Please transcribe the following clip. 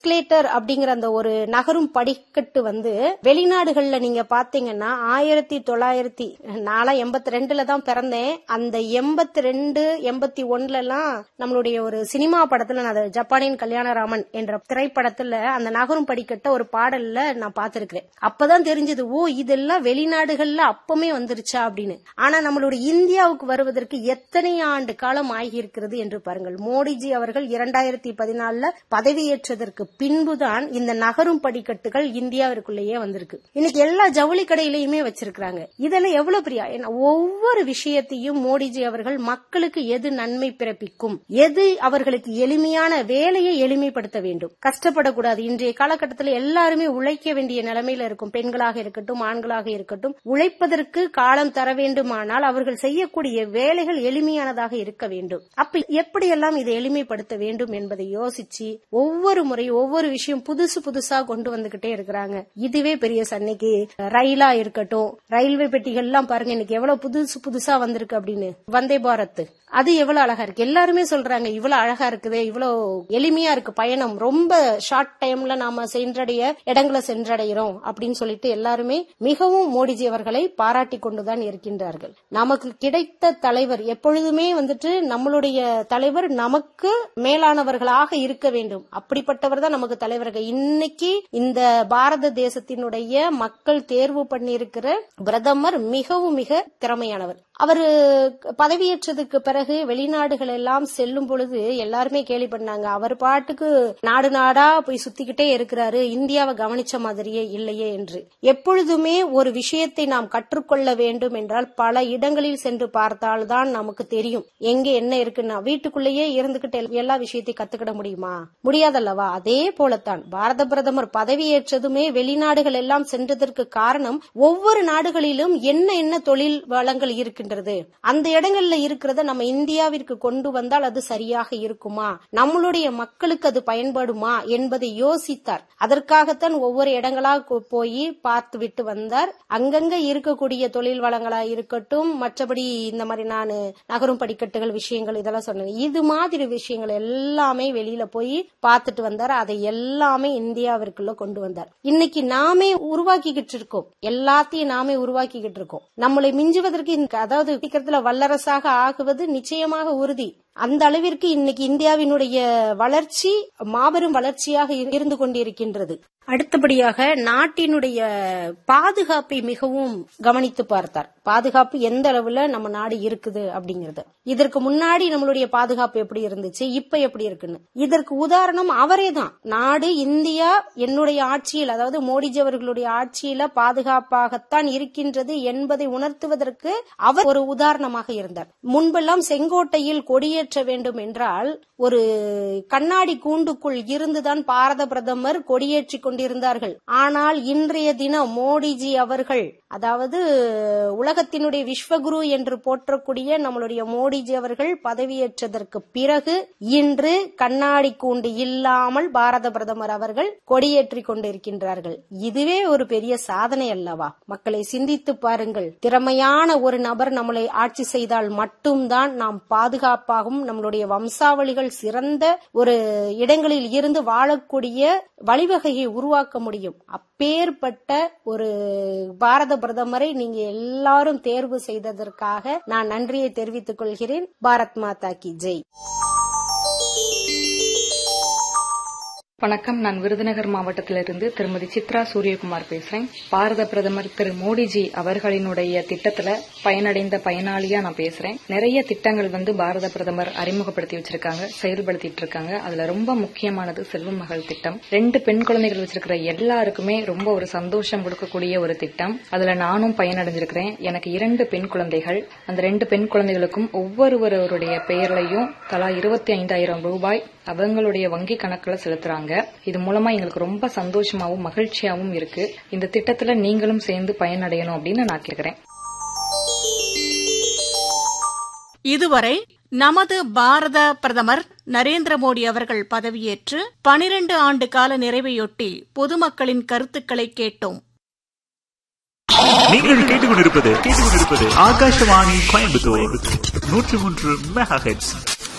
escalator அப்படிங்கிற அந்த ஒரு நகரும் படிக்கட்டு வந்து வெளிநாடுகள்ல நீங்க பாத்தீங்கன்னா ஆயிரத்தி தொள்ளாயிரத்தி நாலா எண்பத்தி ரெண்டுல தான் பிறந்தேன் அந்த எண்பத்தி ரெண்டு எண்பத்தி ஒண்ணுல எல்லாம் நம்மளுடைய ஒரு சினிமா படத்துல நான் அது ஜப்பானின் கல்யாணராமன் என்ற திரைப்படத்துல அந்த நகரும் படிக்கட்ட ஒரு பாடல்ல நான் பார்த்திருக்கிறேன் அப்பதான் தெரிஞ்சது ஓ இதெல்லாம் வெளிநாடுகள்ல அப்பமே வந்துருச்சா அப்படின்னு ஆனா நம்மளுடைய இந்தியாவுக்கு வருவதற்கு எத்தனை ஆண்டு காலம் ஆகி இருக்கிறது என்று பாருங்கள் மோடிஜி அவர்கள் இரண்டாயிரத்தி பதினாலுல பதவியேற்றதற்கு பின்புதான் இந்த நகரும் படிக்கட்டுகள் இந்தியாவிற்குள்ளேயே வந்திருக்கு இன்னைக்கு எல்லா ஜவுளி கடையிலயுமே வச்சிருக்காங்க இதெல்லாம் எவ்வளவு பெரிய ஏன்னா ஒவ்வொரு விஷயத்தையும் மோடிஜி அவர்கள் மக்களுக்கு எது நன்மை பிறப்பிக்கும் எது அவர்களுக்கு எளிமையான வேலையை எளிமைப்படுத்த வேண்டும் கஷ்டப்படக்கூடாது இன்றைய காலகட்டத்தில் எல்லாருமே உழைக்க வேண்டிய நிலைமையில இருக்கும் பெண்களாக இருக்கட்டும் ஆண்களாக இருக்கட்டும் உழைப்பதற்கு காலம் தர வேண்டுமானால் அவர்கள் செய்யக்கூடிய வேலைகள் எளிமையானதாக இருக்க வேண்டும் அப்ப எப்படியெல்லாம் இதை எளிமைப்படுத்த வேண்டும் என்பதை யோசிச்சு ஒவ்வொரு முறை ஒவ்வொரு விஷயம் புதுசு புதுசா கொண்டு வந்துகிட்டே இருக்கிறாங்க இதுவே பெரிய சன்னைக்கு ரயிலா இருக்கட்டும் ரயில்வே பெட்டிகள் எல்லாம் பாருங்க இன்னைக்கு எவ்வளவு புதுசு புதுசா வந்திருக்கு அப்படின்னு வந்தே பாரத் அது எவ்வளவு அழகா இருக்கு எல்லாருமே சொல்றாங்க இவ்வளவு அழகா இருக்குது இவ்வளவு எளிமையா இருக்கு பயணம் ரொம்ப ஷார்ட் டைம்ல நாம சென்றடைய இடங்களை சென்றடைகிறோம் அப்படின்னு சொல்லிட்டு எல்லாருமே மிகவும் மோடிஜி அவர்களை பாராட்டி கொண்டுதான் இருக்கின்றார்கள் நமக்கு கிடைத்த தலைவர் எப்பொழுதுமே வந்துட்டு நம்மளுடைய தலைவர் நமக்கு மேலானவர்களாக இருக்க வேண்டும் அப்படிப்பட்டவர் தான் நமக்கு தலைவர்கள் இன்னைக்கு இந்த பாரத தேசத்தினுடைய மக்கள் தேர்வு பண்ணியிருக்கிற பிரதமர் மிகவும் மிக திறமையானவர் அவர் பதவியேற்றதுக்கு பிறகு வெளிநாடுகள் எல்லாம் செல்லும் பொழுது எல்லாருமே கேள்வி பண்ணாங்க அவர் பாட்டுக்கு நாடு நாடா போய் சுத்திக்கிட்டே இருக்கிறாரு இந்தியாவை கவனிச்ச மாதிரியே இல்லையே என்று எப்பொழுதுமே ஒரு விஷயத்தை நாம் கற்றுக்கொள்ள வேண்டும் என்றால் பல இடங்களில் சென்று பார்த்தால்தான் நமக்கு தெரியும் எங்க என்ன இருக்குன்னா வீட்டுக்குள்ளேயே இருந்துகிட்டு எல்லா விஷயத்தையும் கத்துக்கிட முடியுமா முடியாதல்லவா அதே போலத்தான் பாரத பிரதமர் பதவியேற்றதுமே வெளிநாடுகள் எல்லாம் சென்றதற்கு காரணம் ஒவ்வொரு நாடுகளிலும் என்ன என்ன தொழில் வளங்கள் இருக்கின்றது அந்த இடங்கள்ல இருக்கிறத நம்ம இந்தியாவிற்கு கொண்டு வந்தால் அது சரியாக இருக்குமா நம்மளுடைய மக்களுக்கு அது பயன்படுமா என்பதை யோசித்தார் அதற்காகத்தான் ஒவ்வொரு இடங்களா போய் பார்த்து விட்டு வந்தார் அங்கங்க இருக்கக்கூடிய தொழில் வளங்களா இருக்கட்டும் மற்றபடி இந்த மாதிரி நான் நகரும் படிக்கட்டுகள் விஷயங்கள் இதெல்லாம் சொன்னேன் இது மாதிரி விஷயங்கள் எல்லாமே வெளியில போய் பார்த்துட்டு வந்தார் அதை எல்லாமே இந்தியாவிற்குள்ள கொண்டு வந்தார் இன்னைக்கு நாமே உருவாக்கிக்கிட்டு இருக்கோம் எல்லாத்தையும் நாமே உருவாக்கிக்கிட்டு இருக்கோம் நம்மளை மிஞ்சுவதற்கு அதாவது சீக்கிரத்துல வல்லரசாக ஆகுவது நிச்சயமாக உறுதி அந்த அளவிற்கு இன்னைக்கு இந்தியாவினுடைய வளர்ச்சி மாபெரும் வளர்ச்சியாக இருந்து கொண்டிருக்கின்றது அடுத்தபடியாக நாட்டினுடைய பாதுகாப்பை மிகவும் கவனித்து பார்த்தார் பாதுகாப்பு எந்த அளவுல நம்ம நாடு இருக்குது அப்படிங்கறது இதற்கு முன்னாடி நம்மளுடைய பாதுகாப்பு எப்படி இருந்துச்சு இப்ப எப்படி இருக்குன்னு இதற்கு உதாரணம் அவரே தான் நாடு இந்தியா என்னுடைய ஆட்சியில் அதாவது மோடிஜி அவர்களுடைய ஆட்சியில பாதுகாப்பாகத்தான் இருக்கின்றது என்பதை உணர்த்துவதற்கு அவர் ஒரு உதாரணமாக இருந்தார் முன்பெல்லாம் செங்கோட்டையில் கொடியேற்ற வேண்டும் என்றால் ஒரு கண்ணாடி கூண்டுக்குள் இருந்துதான் பாரத பிரதமர் கொடியேற்றி கொண்டிருந்தார்கள் ஆனால் இன்றைய தினம் மோடிஜி அவர்கள் அதாவது உலகத்தினுடைய விஸ்வகுரு என்று போற்றக்கூடிய நம்மளுடைய மோடிஜி அவர்கள் பதவியேற்றதற்கு பிறகு இன்று கண்ணாடி கூண்டு இல்லாமல் பாரத பிரதமர் அவர்கள் கொடியேற்றி கொண்டிருக்கின்றார்கள் இதுவே ஒரு பெரிய சாதனை அல்லவா மக்களை சிந்தித்து பாருங்கள் திறமையான ஒரு நபர் நம்மளை ஆட்சி செய்தால் மட்டும்தான் நாம் பாதுகாப்பாகவும் நம்மளுடைய வம்சாவளிகள் சிறந்த ஒரு இடங்களில் இருந்து வாழக்கூடிய வழிவகையை உருவாக்க முடியும் அப்பேற்பட்ட ஒரு பாரத பிரதமரை நீங்க எல்லாரும் தேர்வு செய்ததற்காக நான் நன்றியை தெரிவித்துக் கொள்கிறேன் பாரத் மாதா கி ஜெய் வணக்கம் நான் விருதுநகர் மாவட்டத்திலிருந்து திருமதி சித்ரா சூரியகுமார் பேசுறேன் பாரத பிரதமர் திரு மோடிஜி அவர்களினுடைய திட்டத்துல பயனடைந்த பயனாளியா நான் பேசுறேன் நிறைய திட்டங்கள் வந்து பாரத பிரதமர் அறிமுகப்படுத்தி வச்சிருக்காங்க செயல்படுத்திட்டு இருக்காங்க அதுல ரொம்ப முக்கியமானது செல்வ மகள் திட்டம் ரெண்டு பெண் குழந்தைகள் வச்சிருக்கிற எல்லாருக்குமே ரொம்ப ஒரு சந்தோஷம் கொடுக்கக்கூடிய ஒரு திட்டம் அதுல நானும் பயனடைஞ்சிருக்கிறேன் எனக்கு இரண்டு பெண் குழந்தைகள் அந்த ரெண்டு பெண் குழந்தைகளுக்கும் ஒவ்வொருவருடைய பெயர்லையும் தலா இருபத்தி ஐந்தாயிரம் ரூபாய் அவங்களுடைய வங்கி கணக்குல செலுத்துறாங்க இது மூலமா எங்களுக்கு ரொம்ப சந்தோஷமாவும் மகிழ்ச்சியாவும் இருக்கு இந்த திட்டத்துல நீங்களும் சேர்ந்து பயனடையணும் அப்படின்னு நான் கேக்குறேன் இதுவரை நமது பாரத பிரதமர் நரேந்திர மோடி அவர்கள் பதவியேற்று பனிரண்டு ஆண்டு கால நிறைவையொட்டி பொதுமக்களின் கருத்துக்களை கேட்டோம் நீங்கள் கேட்டுக்கொண்டிருப்பது கேட்டுக்கொண்டிருப்பது ஆகாஷவாணி கோயம்புத்தூர் நூற்றி மூன்று மெகா ஹெட்ஸ்